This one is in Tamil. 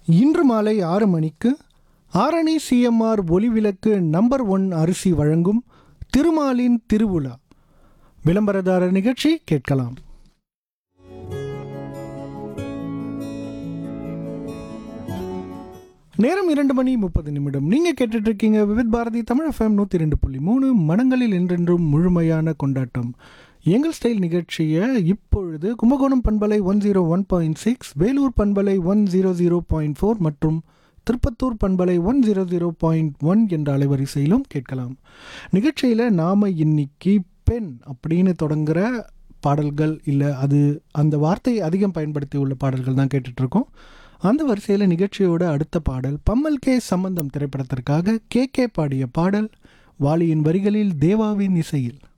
இன்று மாலை ஆறு மணிக்கு ஆரணி சிஎம்ஆர் ஒளிவிளக்கு நம்பர் ஒன் அரிசி வழங்கும் திருமாலின் திருவிழா விளம்பரதாரர் நிகழ்ச்சி கேட்கலாம் நேரம் இரண்டு மணி முப்பது நிமிடம் நீங்க கேட்டுட்டு இருக்கீங்க விவித் பாரதி தமிழ் எஃப்எம் நூத்தி ரெண்டு புள்ளி மூணு மனங்களில் என்றென்றும் முழுமையான கொண்டாட்டம் எங்கள் ஸ்டைல் நிகழ்ச்சியை இப்பொழுது கும்பகோணம் பண்பலை one zero one point six Vellore பண்பலை one zero zero point four மற்றும் திருப்பத்தூர் பண்பலை one zero zero point one என்ற அலைவரிசையிலும் கேட்கலாம் நிகழ்ச்சியில் நாம் இன்னைக்கு பெண் அப்படின்னு தொடங்குற பாடல்கள் இல்லை அது அந்த வார்த்தை அதிகம் பயன்படுத்தி உள்ள பாடல்கள் தான் கேட்டுட்ருக்கோம் அந்த வரிசையில் நிகழ்ச்சியோட அடுத்த பாடல் பம்மல் கே சம்பந்தம் திரைப்படத்திற்காக கே கே பாடிய பாடல் வாலியின் வரிகளில் தேவாவின் இசையில்